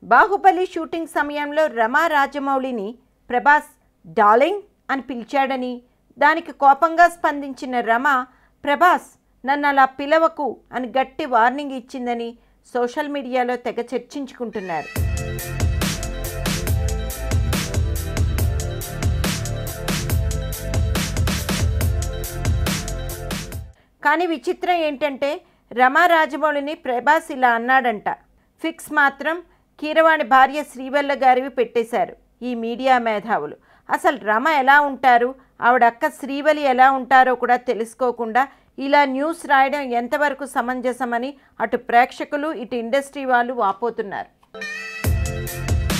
Baahubali shooting సమయంలో రమా రాజమౌళిని Prabhas darling అని పిలిచాడని దానికి కోపంగా స్పందించిన రమ ప్రభాస్ నన్ను అలా పిలవకు అని గట్టి వార్నింగ్ ఇచ్చిందని సోషల్ మీడియాలో తెగ చర్చించుకుంటున్నారు కానీ విచిత్రం ఏంటంటే రమా రాజమౌళిని ప్రభాస్ ఇలా అన్నాడంట ఫిక్స్ మాత్రం కీరవాణి భార్య శ్రీవల్ల గారివి పెట్టేశారు ఈ మీడియా మేధావులు అసలు రమ ఎలా ఉంటారు ఆవిడ అక్క శ్రీవలి ఎలా ఉంటారో కూడా తెలుసుకోకుండా ఇలా న్యూస్ రాయడం ఎంతవరకు సమంజసమని అటు ప్రేక్షకులు ఇటు ఇండస్ట్రీ వాళ్ళు వాపోతున్నారు